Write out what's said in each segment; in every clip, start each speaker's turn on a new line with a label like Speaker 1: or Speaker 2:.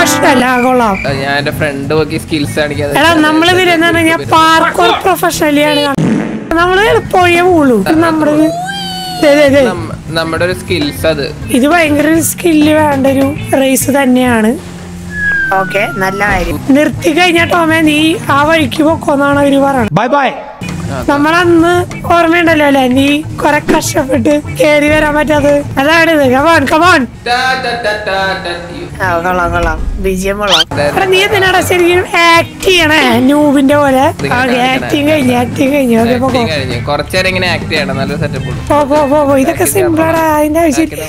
Speaker 1: Professional ആ കൊള്ളാം
Speaker 2: അത് ഞാൻ എന്റെ ഫ്രണ്ട് നോക്കി സ്കിൽസ് കാണിക്കാതെ
Speaker 1: എടാ നമ്മള് വരുന്ന പറഞ്ഞാൽ പാർക്കോർ പ്രൊഫഷണലിയാണ് നമ്മള് എളുപ്പമൊഴിയേ പോളൂ നമ്മുടെ ഒരു- ദേ, ദേ, ദേ.
Speaker 2: നമ്മ- നമ്മുടെ ഒരു സ്കിൽസ് അത്
Speaker 1: ഇത് ഭയങ്കര ഒരു സ്കില്ല് വേണ്ട ഒരു റേസ് തന്നെയാണ് ഓക്കെ നല്ല കാര്യം നിർത്തി കഴിഞ്ഞ ടോമേ നീ ആ വഴിക്ക് പൊക്കോന്നാണ് അവര് പറയണത്
Speaker 3: Bye bye.
Speaker 1: നമ്മളന്ന് ഓർമ്മയുണ്ടല്ലോ അല്ലെ നീ കൊറേ കഷ്ടപ്പെട്ട് കേറി വരാൻ പറ്റാത്തത് അതാണ് ഇത് കമാൻ കമാൻ
Speaker 2: ടാ, ടാ, ടാ, ടാ, ടാ.
Speaker 1: കൊള്ളാം കൊള്ളാം വിജയം കൊള്ളാം എടാ, നീ എന്തിനാടാ ശരിക്കും ആക്ട് ചെയ്യണേ ന്യൂബിന്റെ പോലെ ആക്ടിങ് കഴിഞ്ഞു ആക്ടിങ് കഴിഞ്ഞു ഓക്കെ പോ
Speaker 2: Acting കഴിഞ്ഞ് കുറച്ചേരം ഇങ്ങനെ ആക്ട് ചെയ്യണം നല്ല സെറ്റപ്പ്
Speaker 1: പോ പോ പോ പോ ഇതൊക്കെ സിമ്പിളാടാ അതിന്റെ ആവശ്യം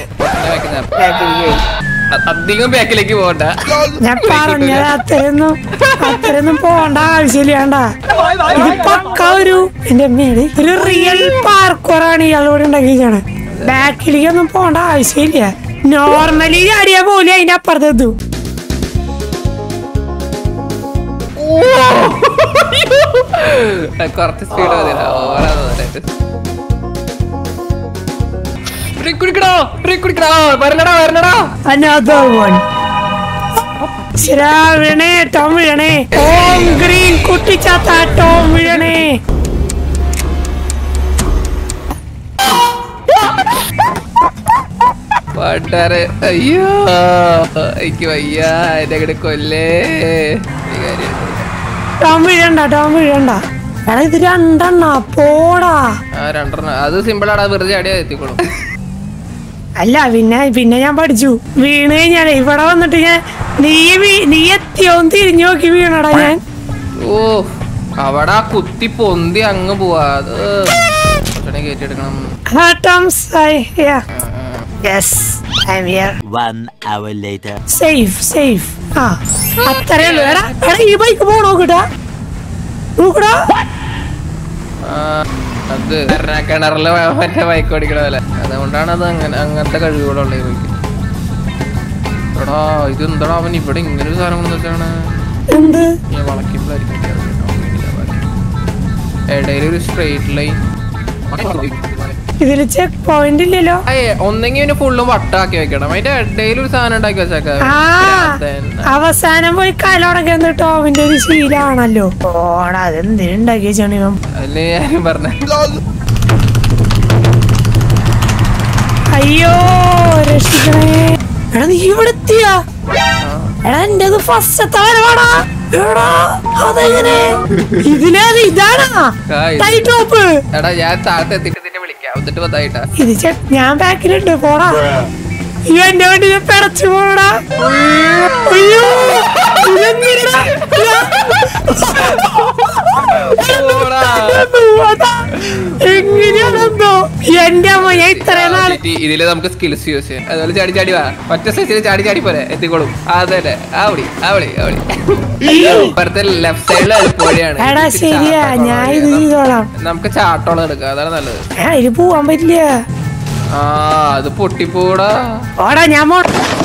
Speaker 2: അധികം ബാക്കിലേക്ക് പോകണ്ട
Speaker 1: ഞാൻ പറഞ്ഞത് അത്രയൊന്നും അത്രയൊന്നും പോണ്ട ആവശ്യമില്ലാണ്ട ഇത് പക്ക ഒരു എന്റെ അമ്മയാണ് ഒരു റിയൽ പാർക്കോറാണ് ഇയാളോട് ഉണ്ടാക്കിയാണ് ബാക്കിലേക്കൊന്നും പോണ്ട ആവശ്യമില്ല നോർമലി ചാടിയാ പോലെ അതിന്റെ അപ്പുറത്ത് എത്തും
Speaker 2: കുറച്ച് സ്പീഡ് മതിയല്ലോ ഓവറാ തോന്നരുത് ബ്രേക്ക് കുടിക്കണോ ബ്രേക്ക് കുടിക്കണോ വരണടാ വരണടാ
Speaker 1: Another one. ശ്രാവണേ ടോം വീഴണേ ഓം ഗ്രീൻ കുട്ടിച്ചാത്ത ടോം വീഴണേ
Speaker 2: പാട്ടാറ് അയ്യോ എനിക്ക് വയ്യ എന്റെ അങ്ങോട്ട് കൊല്ലേ ഈ കാര്യം.
Speaker 1: ടോം വീഴണ്ട ടോം വീഴണ്ട എടാ ഇത് രണ്ടെണ്ണ പോടാ
Speaker 2: ആ രണ്ടെണ്ണം അത് സിമ്പിൾ ആണ് അത് വെറുതെ അടിയാ എത്തിക്കോളും
Speaker 1: അല്ല പിന്നെ പിന്നെ ഞാൻ പഠിച്ചു വീണ് കഴിഞ്ഞാലേ ഇവിടെ വന്നിട്ട് ഞാൻ നീ വീ- നീ എത്തിയോന്ന് തിരിഞ്ഞു നോക്കി വീണടാ ഞാൻ
Speaker 2: ഓ അവിടെ ആ കുത്തി പൊന്തി അങ്ങ് പോവാ അത് കുറച്ചുകൂടെ കയറ്റിയെടുക്കണം
Speaker 1: ആ Toms yes I'm here
Speaker 3: One hour later.
Speaker 1: Safe safe ആ അത്രേ ഉള്ളൂ എടാ എടാ ഈ ബൈക്ക് പോണോ നോക്കട്ടാ നോക്കടാ
Speaker 2: ആ, അത് കിണ- കിണറില് വ- മറ്റേ ബൈക്ക് ഓടിക്കണ പോലെ അതുകൊണ്ടാണ് അത് അങ്ങനെ അങ്ങനത്തെ കഴിവുകളുള്ളത് ഈ ബൈക്ക് എടാ ഇത് എന്താടാ അവൻ ഇവിടെ ഇങ്ങനെ ഒരു സാധനം കൊണ്ടു വെച്ചാണ്
Speaker 1: എന്ത്
Speaker 2: ഞാൻ വളയ്ക്കുമ്പോഴായിരിക്കും ഇടയിൽ ഒരു സ്ട്രെയിറ്റ് ലൈൻ
Speaker 1: ഇതില് ചെക്ക് പോയിന്റ് ഇല്ലല്ലോ
Speaker 2: ഒന്നെങ്കിൽ ഇവന് ഫുള്ളും വട്ടാക്കി വെക്കണം അതിന്റെ ഇടയിൽ ഒരു സാധനം ഉണ്ടാക്കി വെച്ചേക്കാം
Speaker 1: ആ അവസാനം പോയി കലോടൊക്കെ എന്നിട്ടോ അവന്റെ ഒരു ശീലാണല്ലോ ഓടാ അതെന്തിനുണ്ടാക്കി വെച്ചാണ് ഇവൻ
Speaker 2: അതില് ഞാനും പറഞ്ഞ
Speaker 1: അയ്യോ രക്ഷിക്കണേ എടാ നീ ഇവിടെ എത്തിയാ എടാ എന്റെ ഫസ്റ്റത്തെ വരവാടാ എടാ അതെങ്ങനെ ഇതിനത് ഇതാണാ
Speaker 2: ആ, ഇത്.
Speaker 1: ടൈ ടോപ്പ്
Speaker 2: എടാ ഞാൻ താഴത്തെ എത്തിയിട്ട് നിന്നെ വിളിക്കാം എന്നിട്ട് വന്നായിട്ടാ
Speaker 1: ഇത് ചെ- ഞാൻ ബാക്കിലുണ്ട് പോടാ അയ്യോ എന്റെ വണ്ടി ഞാൻ പിടച്ചു പോടാ അയ്യോ ഇതെന്തിനാ?
Speaker 2: പോടാ.
Speaker 1: അതാ. എങ്ങനെയാണെന്തോ എന്റെ അമ്മ ഞാൻ ഇത്രയും നാള്
Speaker 2: ഇ- ഇതില് നമുക്ക് സ്കിൽസ് യൂസ് ചെയ്യാം അതുപോലെ ചാടി ചാടി വാ ഒറ്റ സൈസിൽ ചാടി ചാടി പോലെ എത്തിക്കോളും അതെ ആവടി ആവടി ആവടി ഇപ്പുറത്തെ ലെഫ്റ്റ് സൈഡിൽ എളുപ്പവഴിയാണ്
Speaker 1: എടാ ശരിയാ ഞാൻ ഇത് ചെയ്തോളാം
Speaker 2: നമുക്ക് ചാട്ടോളം എടുക്കാം അതാണ് നല്ലത്
Speaker 1: ഞാൻ ഇതിൽ പോവാൻ പറ്റില്ല
Speaker 2: ആ അത് പൊട്ടിപ്പോടാ
Speaker 1: ഓടാ ഞാൻ പോ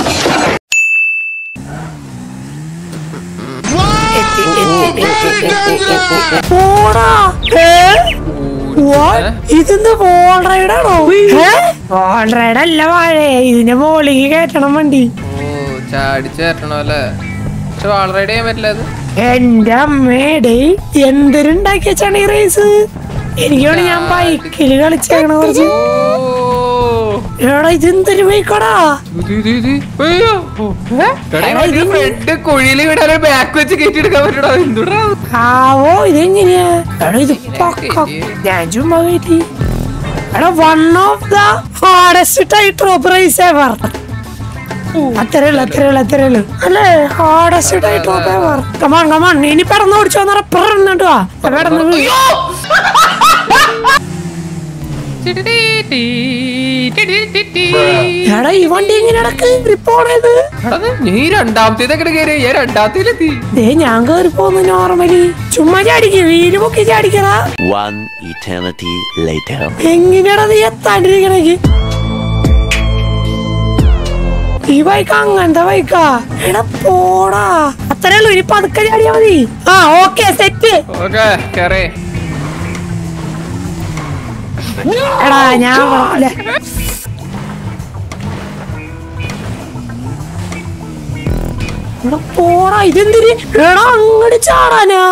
Speaker 1: പോടാ ഏ? What? ഇതെന്ത് വോൾ റൈഡാണോ വോൾ റൈഡ് അല്ല വാഴേ ഇതിന്റെ മോളിക്ക് കയറ്റണം വണ്ടി
Speaker 2: ഓ ചാടിച്ച് കയറ്റണോ അല്ലേ പക്ഷെ വാളറൈഡ് ചെയ്യാൻ പറ്റില്ല അത്
Speaker 1: എന്റെ അമ്മേടെ എന്തൊരുണ്ടാക്കി വെച്ചാണ് ഈ റേസ് എനിക്ക് വേണ്ടി ഞാൻ ബൈക്കിൽ കളിച്ചേക്കണ കുറച്ച്
Speaker 2: ഓ
Speaker 1: എടാ ഇതെന്തൊരു ബൈക്കടാ
Speaker 2: ഇത് ഇത് ഇത്. അയ്യോ. എടാ, ഈ വണ്ടിയുടെ ഫ്രണ്ട് കുഴിയിൽ വിടാൻ ബാക്ക് വെച്ച് കയറ്റിയെടുക്കാൻ പറ്റൂടാ എന്തുടാ
Speaker 1: ആവോ ഇതെങ്ങനെയാ എടാ ഇത് പക്ക ഞാൻ ചുമ്മാ കയറ്റി എടാ one of the hardest tight rope race ever അത്രേ ഉള്ളു അത്രേ ഉള്ളു അത്രേ ഉള്ളു അല്ലേ hardest tight rope ever come on come on ഇനി പെടന്ന് ഓടിച്ചു വന്നാ പെടന്നിട്ട് വാ പെടന്ന് വീ- എടാ ഈ വണ്ടി എങ്ങനെ നടക്ക് റിപ്പോർട്ട്
Speaker 2: എടാ, നീ രണ്ടാമത്തേതൊക്കെ കയറി ഞാൻ രണ്ടാമത്തേലെത്തി
Speaker 1: ദേ ഞാൻ കേറി പോന്നു നോർമലി ചുമ്മാ ചാടിക്ക് വീല് പൊക്കി ചാടിക്കടാ
Speaker 3: One eternity later.
Speaker 1: എങ്ങനെയാടാ നീ എത്താണ്ടിരിക്കണേക്ക് ഈ ബൈക്ക് അങ്ങനത്തെ ബൈക്കാ എടാ പോടാ അത്രേ ഉള്ളൂ ഇനി പതുക്കെ ചാടിയാ മതി ആ ഓക്കെ സെറ്റ്
Speaker 2: ഓക്കെ കയറേ
Speaker 1: എടാ ഞാൻ പോണല്ലേ. എടാ പോടാ ഇതെന്തിന് എടാ അങ്ങോട്ട് ചാടാനാ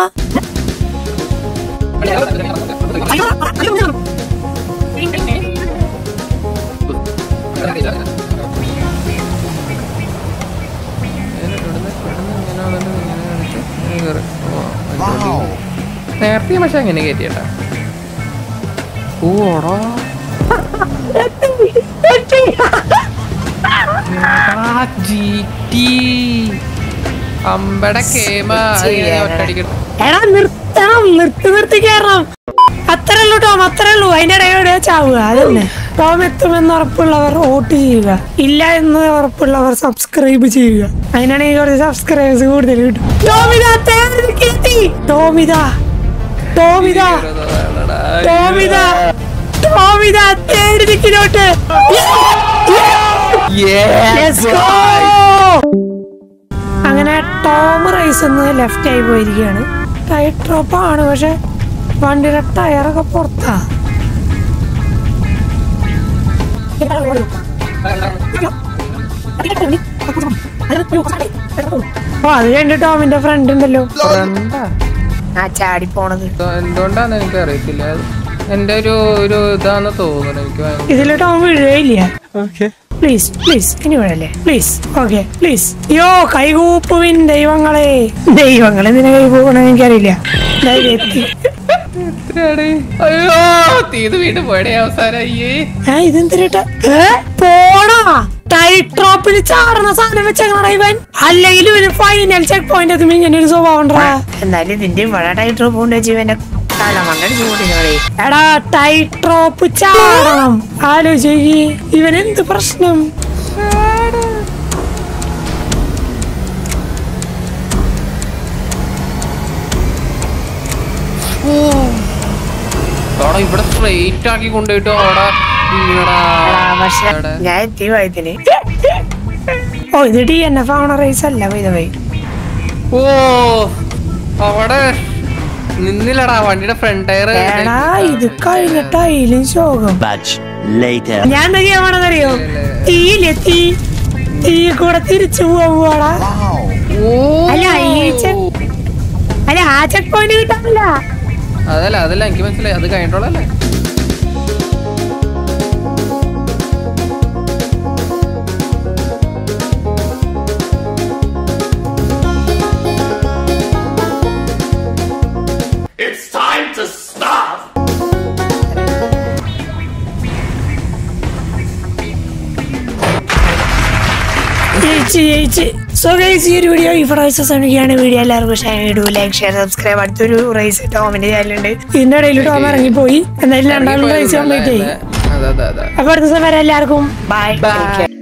Speaker 2: നേരത്തെ പക്ഷെ അങ്ങനെ കയറ്റിയട്ടാ ഓടാ അമ്പട കേമ ഒറ്റടിക്ക്
Speaker 1: എടാ നിർത്തണം നിർത്തി നിർത്തി കയറണം അത്രേ ഉള്ളൂ ടോം അത്രേ ഉള്ളൂ അതിന്റെ ഇടയോടെ ചാവുക അതന്നെ ടോം എത്തുമെന്ന് ഉറപ്പുള്ളവർ വോട്ട് ചെയ്യുക ഇല്ല എന്ന് ഉറപ്പുള്ളവർ സബ്സ്ക്രൈബ് ചെയ്യുക അതിനാണെങ്കിൽ കുറച്ച് സബ്സ്ക്രൈബേഴ്സ് കൂടുതൽ കിട്ടും ടോമിതാ തേർന്നെത്തി ടോമിതാ ടോമിതാ ടോമിതാ ടോമിതാ തേടിരിക്കുന്നോട്ട് Let's go! അങ്ങനെ ടോം റൈസ് ഒന്ന് ലെഫ്റ്റ് ആയി പോയിരിക്കുകയാണ് ടയർ ഡ്രോപ്പ് ആണ് പക്ഷെ വണ്ടിയുടെ ടയറൊക്കെ പുറത്താ ഓ അത് കണ്ട് ടോമിന്റെ ഫ്രണ്ട് ഉണ്ടല്ലോ
Speaker 2: ഫ്രണ്ടാ
Speaker 1: ആ ചാടി പോണത്
Speaker 2: എന്തുകൊണ്ടാന്ന് എനിക്ക് അറിയത്തില്ല അത് എന്റെ ഒരു ഒരു ഇതാന്ന് തോന്നുന്നു എനിക്ക് ഭയങ്കര-
Speaker 1: ഇതില് ടോം വീഴുകയില്ല പ്ലീസ് പ്ലീസ് ഇനി വീഴല്ലേ പ്ലീസ് ഓക്കെ പ്ലീസ് യോ കൈകൂപ്പുവിൻ ദൈവങ്ങളെ ദൈവങ്ങളെ നിന്നെ കൈകൂപ്പണെന്ന് എനിക്കറിയില്ല ധൈര്യം എത്തി
Speaker 2: എത്രയാണ്? അയ്യോ തീത് വീണ്ടും പോയടേ അവസാനം അയ്യേ
Speaker 1: ആ ഇതെന്തിനാ പോടാ ടൈറ്റ് ഡ്രോപ്പിൽ ചാടുന്ന സാധനം വെച്ചേക്കണ ഇവൻ അല്ലെങ്കിൽ ഒരു ഫൈനൽ ചെക്ക് പോയിന്റ് എത്തുമ്പോ ഇങ്ങനെ ഒരു സ്വഭാവം ഉണ്ടാ എന്നാലും ഇതിന്റെ ഇവിടെ ടൈറ്റ് ഡ്രോപ്പ് കൊണ്ട് വെച്ച് ഇവന്റെ എടാ ടൈറ്റ് ഡ്രോപ്പ് ചാടണം ആലോചിക്ക് ഇവൻ എന്ത് പ്രശ്നം
Speaker 2: അവിടെ ഇവിടെ സ്ട്രെയിറ്റ് ആക്കി കൊണ്ടുപോയിട്ട് അവിടെ വീണടാ. അവിടെ.
Speaker 1: ഞാൻ എത്തി വയത്തിന് ഓ ഇത് ഡി എൻ എഫ് ആവണ റേസ് അല്ല വൈ വൈ
Speaker 2: ഓ അവിടെ നിന്നില്ലടാ വണ്ടിയുടെ ഫ്രണ്ട് ടയർ
Speaker 1: എടാ ഇത് കഴിഞ്ഞിട്ടായാലും ശോകം
Speaker 3: Much later.
Speaker 1: ഞാൻ എന്താ ചെയ്യാണെന്നറിയോ തീയില്ലേ തീ തീ കൂടെ തിരിച്ചു പോവാടാ അല്ല ഈ ചെക്ക് അല്ല ആ ചെക്ക് പോയിന്റ് കിട്ടാനില്ല
Speaker 2: അതല്ല അതല്ല എനിക്ക് മനസ്സിലായി അത് കഴിഞ്ഞിട്ടുള്ളല്ലേ
Speaker 1: ജയിച്ച് ജയിച്ച് സോ ഗൈസ് ഈ ഒരു വീഡിയോ ഈ റൈസ് ശ്രമിക്കുകയാണ് വീഡിയോ എല്ലാവർക്കും ഷെയർ ചെയ്തു ലൈക്ക് ഷെയർ സബ്സ്ക്രൈബ് അടുത്തൊരു റൈസ് ടോമിന്റെ ചാനലുണ്ട് ഇതിന്റെ ഇടയിൽ ടോം ഇറങ്ങിപ്പോയി എന്തായാലും രണ്ടാളും റൈസ് കംപ്ലീറ്റ് ചെയ്യും
Speaker 2: അതെ അതെ അതെ
Speaker 1: അപ്പൊ അടുത്ത സമയം എല്ലാവർക്കും ബൈ
Speaker 2: Bye.